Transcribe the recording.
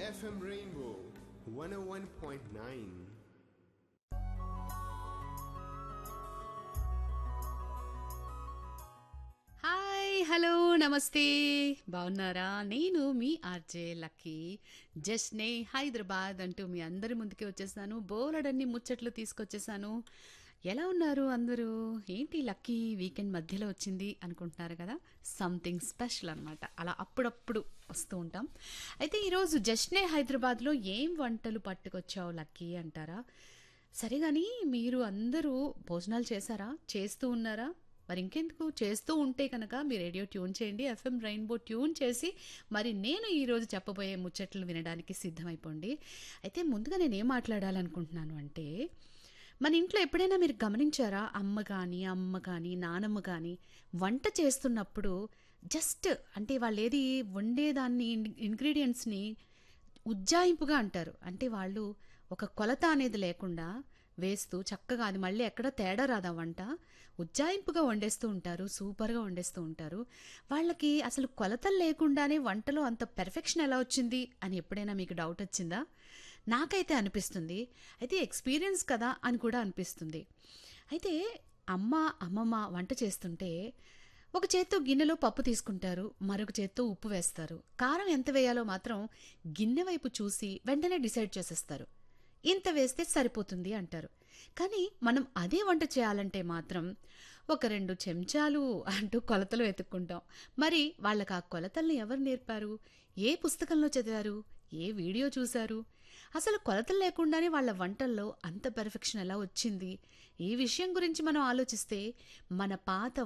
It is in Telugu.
FM Rainbow 101.9. హాయ్ హలో నమస్తే బాగున్నారా నేను మీ ఆర్జే లక్కీ జస్ట్నే హైదరాబాద్ అంటూ మీ అందరి ముందుకి వచ్చేసాను బోలెడన్ని ముచ్చట్లు తీసుకొచ్చేసాను ఎలా ఉన్నారు అందరూ ఏంటి లక్కీ వీకెండ్ మధ్యలో వచ్చింది అనుకుంటున్నారు కదా సంథింగ్ స్పెషల్ అనమాట అలా అప్పుడప్పుడు వస్తూ ఉంటాం అయితే ఈరోజు జస్ట్నే హైదరాబాద్లో ఏం వంటలు పట్టుకొచ్చావు లక్కీ అంటారా సరే కానీ మీరు అందరూ భోజనాలు చేశారా చేస్తూ ఉన్నారా మరి ఇంకెందుకు చేస్తూ ఉంటే కనుక మీ రేడియో ట్యూన్ చేయండి ఎఫ్ఎం రెయిన్బో ట్యూన్ చేసి మరి నేను ఈరోజు చెప్పబోయే ముచ్చట్లు వినడానికి సిద్ధమైపోండి అయితే ముందుగా నేను ఏం మాట్లాడాలనుకుంటున్నాను అంటే మన ఇంట్లో ఎప్పుడైనా మీరు గమనించారా అమ్మ కానీ అమ్మ కానీ నానమ్మ కానీ వంట చేస్తున్నప్పుడు జస్ట్ అంటే వాళ్ళు ఏది వండేదాన్ని ఇంగ్రీడియంట్స్ని ఉజ్జాయింపుగా అంటారు అంటే వాళ్ళు ఒక కొలత అనేది లేకుండా వేస్తూ చక్కగా అది మళ్ళీ ఎక్కడ తేడా రాదా వంట ఉజ్జాయింపుగా వండేస్తూ ఉంటారు సూపర్గా వండేస్తూ ఉంటారు వాళ్ళకి అసలు కొలతలు లేకుండానే వంటలో అంత పెర్ఫెక్షన్ ఎలా వచ్చింది అని ఎప్పుడైనా మీకు డౌట్ వచ్చిందా నాకైతే అనిపిస్తుంది అయితే ఎక్స్పీరియన్స్ కదా అని కూడా అనిపిస్తుంది అయితే అమ్మ అమ్మమ్మ వంట చేస్తుంటే ఒక చేత్తో గిన్నెలో పప్పు తీసుకుంటారు మరొక చేత్తో ఉప్పు వేస్తారు కారం ఎంత వేయాలో మాత్రం గిన్నె వైపు చూసి వెంటనే డిసైడ్ చేసేస్తారు ఇంత వేస్తే సరిపోతుంది అంటారు కానీ మనం అదే వంట చేయాలంటే మాత్రం ఒక రెండు చెంచాలు అంటూ కొలతలు వెతుక్కుంటాం మరి వాళ్ళకి ఆ కొలతల్ని ఎవరు నేర్పారు ఏ పుస్తకంలో చదివారు ఏ వీడియో చూశారు అసలు కొలతలు లేకుండానే వాళ్ళ వంటల్లో అంత పెర్ఫెక్షన్ ఎలా వచ్చింది ఈ విషయం గురించి మనం ఆలోచిస్తే మన పాత